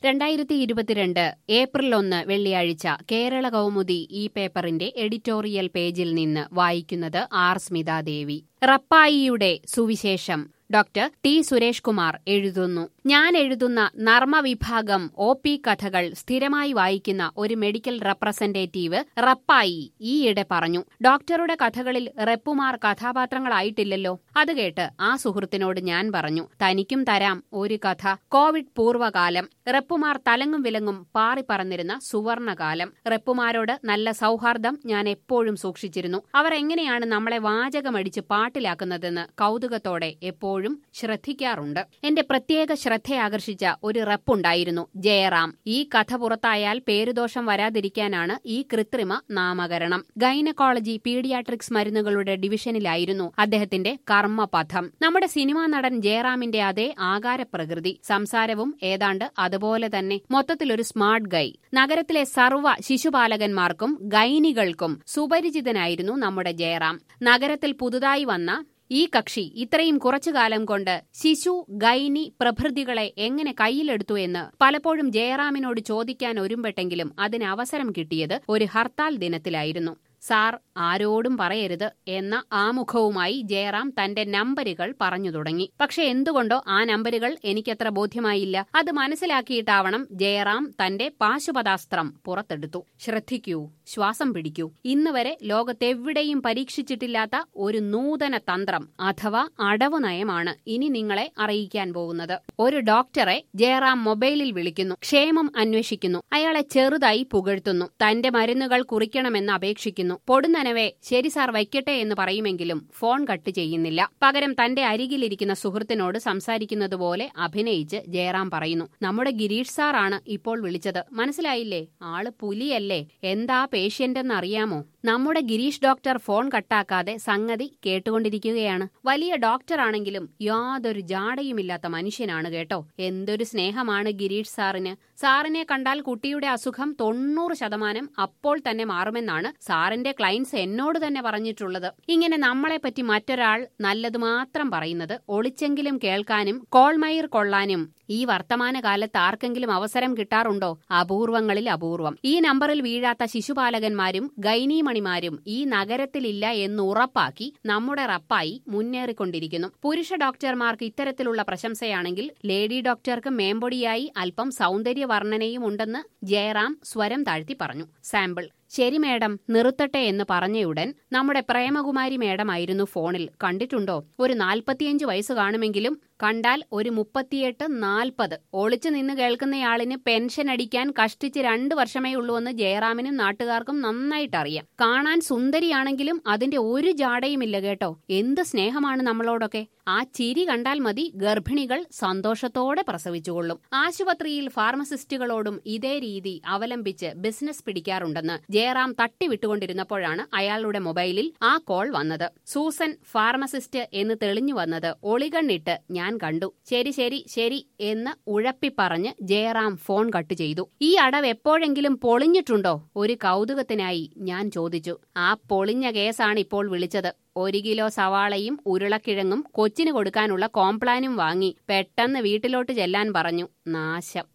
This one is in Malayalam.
രണ്ടായിരത്തി ഇരുപത്തിരണ്ട് ഏപ്രിൽ ഒന്ന് വെള്ളിയാഴ്ച കേരള കൗമുദി ഈ പേപ്പറിന്റെ എഡിറ്റോറിയൽ പേജിൽ നിന്ന് വായിക്കുന്നത് ആർ സ്മിതാദേവി റപ്പായിയുടെ സുവിശേഷം ഡോക്ടർ ടി സുരേഷ് കുമാർ എഴുതുന്നു ഞാൻ എഴുതുന്ന നർമ്മവിഭാഗം ഒ പി കഥകൾ സ്ഥിരമായി വായിക്കുന്ന ഒരു മെഡിക്കൽ റെപ്രസെന്റേറ്റീവ് റപ്പായി ഈയിടെ പറഞ്ഞു ഡോക്ടറുടെ കഥകളിൽ റെപ്പുമാർ കഥാപാത്രങ്ങളായിട്ടില്ലല്ലോ അത് കേട്ട് ആ സുഹൃത്തിനോട് ഞാൻ പറഞ്ഞു തനിക്കും തരാം ഒരു കഥ കോവിഡ് പൂർവ്വകാലം റെപ്പുമാർ തലങ്ങും വിലങ്ങും പാറിപ്പറന്നിരുന്ന സുവർണകാലം റെപ്പുമാരോട് നല്ല സൗഹാർദ്ദം ഞാൻ എപ്പോഴും സൂക്ഷിച്ചിരുന്നു അവർ എങ്ങനെയാണ് നമ്മളെ വാചകമടിച്ച് പാട്ടിലാക്കുന്നതെന്ന് കൗതുകത്തോടെ എപ്പോഴും ശ്രദ്ധിക്കാറുണ്ട് എന്റെ പ്രത്യേക ശ്രദ്ധയാകർഷിച്ച ഒരു റെപ്പുണ്ടായിരുന്നു ജയറാം ഈ കഥ പുറത്തായാൽ പേരുദോഷം വരാതിരിക്കാനാണ് ഈ കൃത്രിമ നാമകരണം ഗൈനക്കോളജി പീഡിയാട്രിക്സ് മരുന്നുകളുടെ ഡിവിഷനിലായിരുന്നു അദ്ദേഹത്തിന്റെ കർമ്മപഥം നമ്മുടെ സിനിമാ നടൻ ജയറാമിന്റെ അതേ ആകാരപ്രകൃതി സംസാരവും ഏതാണ്ട് അതുപോലെ തന്നെ മൊത്തത്തിലൊരു സ്മാർട്ട് ഗൈ നഗരത്തിലെ സർവ്വ ശിശുപാലകന്മാർക്കും ഗൈനികൾക്കും സുപരിചിതനായിരുന്നു നമ്മുടെ ജയറാം നഗരത്തിൽ പുതുതായി വന്ന ഈ കക്ഷി ഇത്രയും കുറച്ചു കാലം കൊണ്ട് ശിശു ഗൈനി പ്രഭൃതികളെ എങ്ങനെ കയ്യിലെടുത്തു എന്ന് പലപ്പോഴും ജയറാമിനോട് ചോദിക്കാൻ ഒരുമ്പെട്ടെങ്കിലും അതിന് അവസരം കിട്ടിയത് ഒരു ഹർത്താൽ ദിനത്തിലായിരുന്നു സാർ ആരോടും പറയരുത് എന്ന ആമുഖവുമായി ജയറാം തന്റെ നമ്പരുകൾ പറഞ്ഞു തുടങ്ങി പക്ഷെ എന്തുകൊണ്ടോ ആ നമ്പരുകൾ എനിക്കത്ര ബോധ്യമായില്ല അത് മനസ്സിലാക്കിയിട്ടാവണം ജയറാം തന്റെ പാശുപതാസ്ത്രം പുറത്തെടുത്തു ശ്രദ്ധിക്കൂ ശ്വാസം പിടിക്കൂ ഇന്ന് വരെ ലോകത്തെവിടെയും പരീക്ഷിച്ചിട്ടില്ലാത്ത ഒരു നൂതന തന്ത്രം അഥവാ അടവ് നയമാണ് ഇനി നിങ്ങളെ അറിയിക്കാൻ പോകുന്നത് ഒരു ഡോക്ടറെ ജയറാം മൊബൈലിൽ വിളിക്കുന്നു ക്ഷേമം അന്വേഷിക്കുന്നു അയാളെ ചെറുതായി പുകഴ്ത്തുന്നു തന്റെ മരുന്നുകൾ കുറിക്കണമെന്ന് അപേക്ഷിക്കുന്നു പൊടുന്നനവെ ശരി സാർ വയ്ക്കട്ടെ എന്ന് പറയുമെങ്കിലും ഫോൺ കട്ട് ചെയ്യുന്നില്ല പകരം തന്റെ അരികിലിരിക്കുന്ന സുഹൃത്തിനോട് സംസാരിക്കുന്നത് പോലെ അഭിനയിച്ച് ജയറാം പറയുന്നു നമ്മുടെ ഗിരീഷ് സാറാണ് ഇപ്പോൾ വിളിച്ചത് മനസ്സിലായില്ലേ ആള് പുലിയല്ലേ എന്താ പേഷ്യന്റ് എന്നറിയാമോ നമ്മുടെ ഗിരീഷ് ഡോക്ടർ ഫോൺ കട്ടാക്കാതെ സംഗതി കേട്ടുകൊണ്ടിരിക്കുകയാണ് വലിയ ഡോക്ടറാണെങ്കിലും യാതൊരു ജാടയുമില്ലാത്ത മനുഷ്യനാണ് കേട്ടോ എന്തൊരു സ്നേഹമാണ് ഗിരീഷ് സാറിന് സാറിനെ കണ്ടാൽ കുട്ടിയുടെ അസുഖം തൊണ്ണൂറ് ശതമാനം അപ്പോൾ തന്നെ മാറുമെന്നാണ് സാറിന്റെ ക്ലയൻസ് എന്നോട് തന്നെ പറഞ്ഞിട്ടുള്ളത് ഇങ്ങനെ നമ്മളെപ്പറ്റി മറ്റൊരാൾ നല്ലത് മാത്രം പറയുന്നത് ഒളിച്ചെങ്കിലും കേൾക്കാനും കോൾമയിർ കൊള്ളാനും ഈ വർത്തമാനകാലത്ത് ആർക്കെങ്കിലും അവസരം കിട്ടാറുണ്ടോ അപൂർവങ്ങളിൽ അപൂർവം ഈ നമ്പറിൽ വീഴാത്ത ശിശുപാലകന്മാരും ഗൈനീമണിമാരും ഈ നഗരത്തിലില്ല എന്ന് ഉറപ്പാക്കി നമ്മുടെ റപ്പായി മുന്നേറിക്കൊണ്ടിരിക്കുന്നു പുരുഷ ഡോക്ടർമാർക്ക് ഇത്തരത്തിലുള്ള പ്രശംസയാണെങ്കിൽ ലേഡി ഡോക്ടർക്ക് മേമ്പൊടിയായി അല്പം സൗന്ദര്യ വർണ്ണനയും ഉണ്ടെന്ന് ജയറാം സ്വരം താഴ്ത്തി പറഞ്ഞു സാമ്പിൾ ശരി മേഡം നിർത്തട്ടെ എന്ന് പറഞ്ഞയുടൻ നമ്മുടെ പ്രേമകുമാരി മേഡമായിരുന്നു ഫോണിൽ കണ്ടിട്ടുണ്ടോ ഒരു നാൽപ്പത്തിയഞ്ച് വയസ്സ് കാണുമെങ്കിലും കണ്ടാൽ ഒരു മുപ്പത്തിയെട്ട് നാൽപ്പത് ഒളിച്ചു നിന്ന് കേൾക്കുന്നയാളിന് പെൻഷൻ അടിക്കാൻ കഷ്ടിച്ച് രണ്ടു വർഷമേ ഉള്ളൂ എന്ന് ജയറാമിനും നാട്ടുകാർക്കും നന്നായിട്ടറിയാം കാണാൻ സുന്ദരിയാണെങ്കിലും അതിന്റെ ഒരു ജാടയുമില്ല കേട്ടോ എന്ത് സ്നേഹമാണ് നമ്മളോടൊക്കെ ആ ചിരി കണ്ടാൽ മതി ഗർഭിണികൾ സന്തോഷത്തോടെ പ്രസവിച്ചുകൊള്ളും ആശുപത്രിയിൽ ഫാർമസിസ്റ്റുകളോടും ഇതേ രീതി അവലംബിച്ച് ബിസിനസ് പിടിക്കാറുണ്ടെന്ന് ജയറാം തട്ടിവിട്ടുകൊണ്ടിരുന്നപ്പോഴാണ് അയാളുടെ മൊബൈലിൽ ആ കോൾ വന്നത് സൂസൻ ഫാർമസിസ്റ്റ് എന്ന് തെളിഞ്ഞു വന്നത് ഒളികണ്ണിട്ട് ഞാൻ കണ്ടു ശരി ശരി ശരി എന്ന് ഉഴപ്പിപ്പറഞ്ഞ് ജയറാം ഫോൺ കട്ട് ചെയ്തു ഈ അടവ് എപ്പോഴെങ്കിലും പൊളിഞ്ഞിട്ടുണ്ടോ ഒരു കൗതുകത്തിനായി ഞാൻ ചോദിച്ചു ആ പൊളിഞ്ഞ കേസാണ് ഇപ്പോൾ വിളിച്ചത് ഒരു കിലോ സവാളയും ഉരുളക്കിഴങ്ങും കൊച്ചിന് കൊടുക്കാനുള്ള കോംപ്ലാനും വാങ്ങി പെട്ടെന്ന് വീട്ടിലോട്ട് ചെല്ലാൻ പറഞ്ഞു നാശം